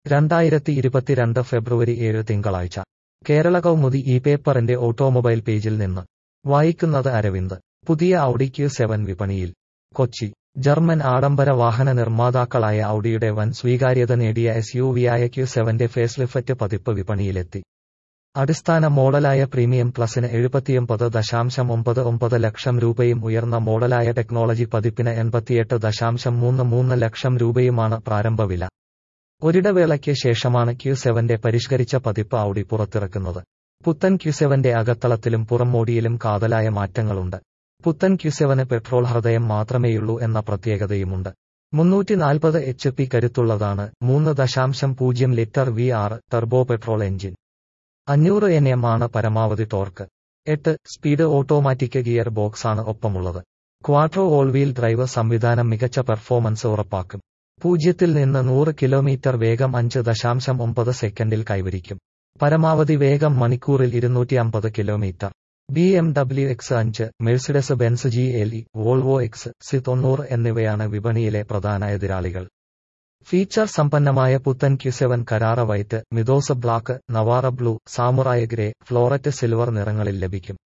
രണ്ടായിരത്തി ഇരുപത്തിരണ്ട് ഫെബ്രുവരി ഏഴ് തിങ്കളാഴ്ച കേരള കൗമുദി ഈ പേപ്പറിന്റെ ഓട്ടോമൊബൈൽ പേജിൽ നിന്ന് വായിക്കുന്നത് അരവിന്ദ് പുതിയ ഔഡി ക്യു സെവൻ വിപണിയിൽ കൊച്ചി ജർമ്മൻ ആഡംബര വാഹന നിർമ്മാതാക്കളായ ഔഡിയുടെ വൻ സ്വീകാര്യത നേടിയ എസ് യു വിയായ ക്യു സെവന്റെ ഫേസ്ലിഫറ്റ് പതിപ്പ് വിപണിയിലെത്തി അടിസ്ഥാന മോഡലായ പ്രീമിയം പ്ലസിന് എഴുപത്തിയൊമ്പത് ദശാംശം ഒമ്പത് ഒമ്പത് ലക്ഷം രൂപയും ഉയർന്ന മോഡലായ ടെക്നോളജി പതിപ്പിന് എൺപത്തിയെട്ട് ദശാംശം മൂന്ന് മൂന്ന് ലക്ഷം രൂപയുമാണ് പ്രാരംഭ വില ഒരിടവേളയ്ക്ക് ശേഷമാണ് ക്യു സെവന്റെ പരിഷ്കരിച്ച പതിപ്പ് ഔഡി പുറത്തിറക്കുന്നത് പുത്തൻ ക്യു സെവന്റെ അകത്തളത്തിലും പുറംമോടിയിലും കാതലായ മാറ്റങ്ങളുണ്ട് പുത്തൻ ക്യു സെവന് പെട്രോൾ ഹൃദയം മാത്രമേയുള്ളൂ എന്ന പ്രത്യേകതയുമുണ്ട് മുന്നൂറ്റി നാൽപ്പത് എച്ച് പി കരുത്തുള്ളതാണ് മൂന്ന് ദശാംശം പൂജ്യം ലിറ്റർ വി ആറ് ടർബോ പെട്രോൾ എഞ്ചിൻ അഞ്ഞൂറ് എൻ എം ആണ് പരമാവധി ടോർക്ക് എട്ട് സ്പീഡ് ഓട്ടോമാറ്റിക് ഗിയർ ബോക്സാണ് ഒപ്പമുള്ളത് ക്വാട്രോ ഓൾ വീൽ ഡ്രൈവ് സംവിധാനം മികച്ച പെർഫോമൻസ് ഉറപ്പാക്കും പൂജ്യത്തിൽ നിന്ന് നൂറ് കിലോമീറ്റർ വേഗം അഞ്ച് ദശാംശം ഒമ്പത് സെക്കൻഡിൽ കൈവരിക്കും പരമാവധി വേഗം മണിക്കൂറിൽ ഇരുന്നൂറ്റി അമ്പത് kilometre B M W X അഞ്ച് Mercedes Benz G L E Volvo X C തൊണ്ണൂറ് എന്നിവയാണ് വിപണിയിലെ പ്രധാന എതിരാളികൾ ഫീച്ചർ സമ്പന്നമായ പുത്തൻ Q seven Carrara white Mythos black Navarra blue Samurai grey Floret silver നിറങ്ങളിൽ ലഭിക്കും